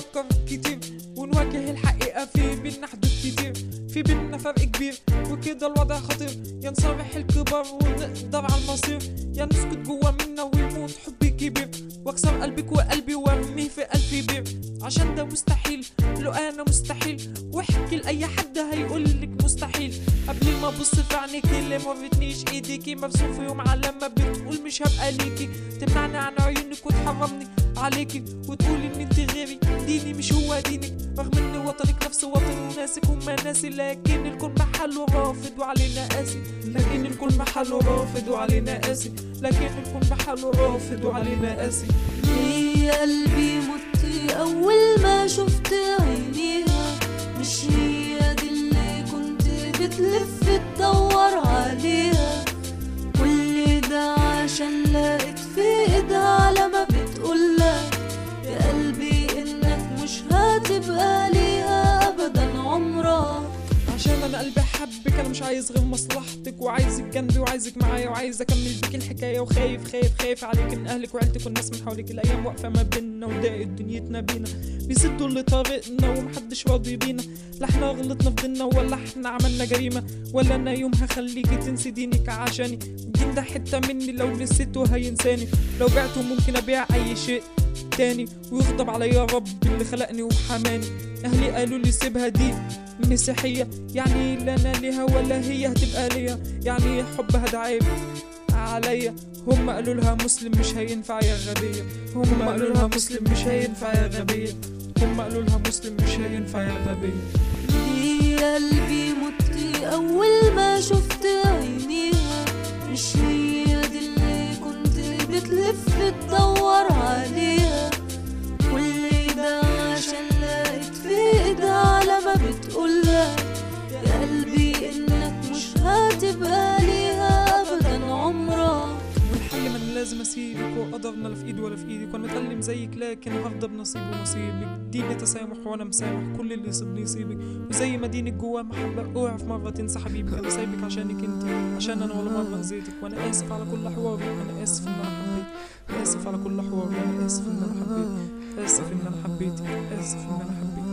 نفكر كتير ونواجه الحقيقة في بينا حدود كتير في بينا فرق كبير وكده الوضع خطير يا نصالح الكبار ونقدر على المصير يا نسكت جوا منا ويموت حبي كبير واكسر قلبك وقلبي وارميه في ألف بير عشان ده مستحيل لو انا مستحيل واحكي لاي حد هيقولك مستحيل قبل ما ابص في عينيك اللي ما ورتنيش ايديكي مرسوم في يوم علامة بتقول مش هبقى ليكي تمنعني عن عيونك وتحرمني عليكي وتقولي ان انت غيري ديني مش هو دينك رغم ان وطنك نفس وطن وناسك هما ناسي لكن الكل محله رافض وعلينا قاسي لكن الكل محله رافض وعلينا قاسي لكن الكل محله رافض وعلينا قاسي ليه يا قلبي مت أول ما شفت عينيها مش هي دي اللي كنت بتلف تدور عليها كل ده عشان لقيت في ايدها علامة بتقولها يا قلبي انك مش هتبقى ليها ابدا عمرك عشان انا قلبي حبك انا مش عايز غير مصلحتك وعايزك جنبي وعايزك معايا وعايز اكمل بيك الحكايه وخايف خايف خايف عليك من اهلك وعيلتك والناس من حواليك الايام واقفه ما بينا وضاقت دنيتنا بينا بيسدوا اللي طريقنا ومحدش راضي بينا لا احنا غلطنا في ديننا ولا احنا عملنا جريمه ولا انا يوم هخليكي تنسي دينك عشاني الدين ده حته مني لو نسيته هينساني لو بعته ممكن ابيع اي شيء تاني ويغضب عليا رب اللي خلقني وحماني اهلي قالوا لي سيبها دي مسيحية يعني لا انا ليها ولا هي هتبقى ليا يعني حبها ده عيب عليا هم قالوا لها مسلم مش هينفع يا غبية هم قالوا لها مسلم مش هينفع يا غبية هم قالوا لها مسلم مش هينفع يا غبية ليه يا قلبي مت أول ما شفت عينيها مش هي دي اللي كنت بتلف تدور عليها كل ده عشان لقيت في ايدها علامة بتقولها يا قلبي انك مش هتبقى ليها ابدا عمرك والحل ما انا لازم اسيبك وقدرنا لا في ايدي ولا في ايدك وانا متألم زيك لكن هرضى بنصيبي ونصيبك ديني تسامح وانا مسامح كل اللي يصيبني يصيبك وزي ما دينك جواه محبة اوعى في مرة تنسى حبيبي انا سايبك عشانك انت عشان انا ولا مرة اذيتك وانا اسف على كل حواري انا اسف ان انا حبيت اسف على كل حواري انا اسف ان انا حبيت اسف ان انا حبيتك اسف ان انا حبيت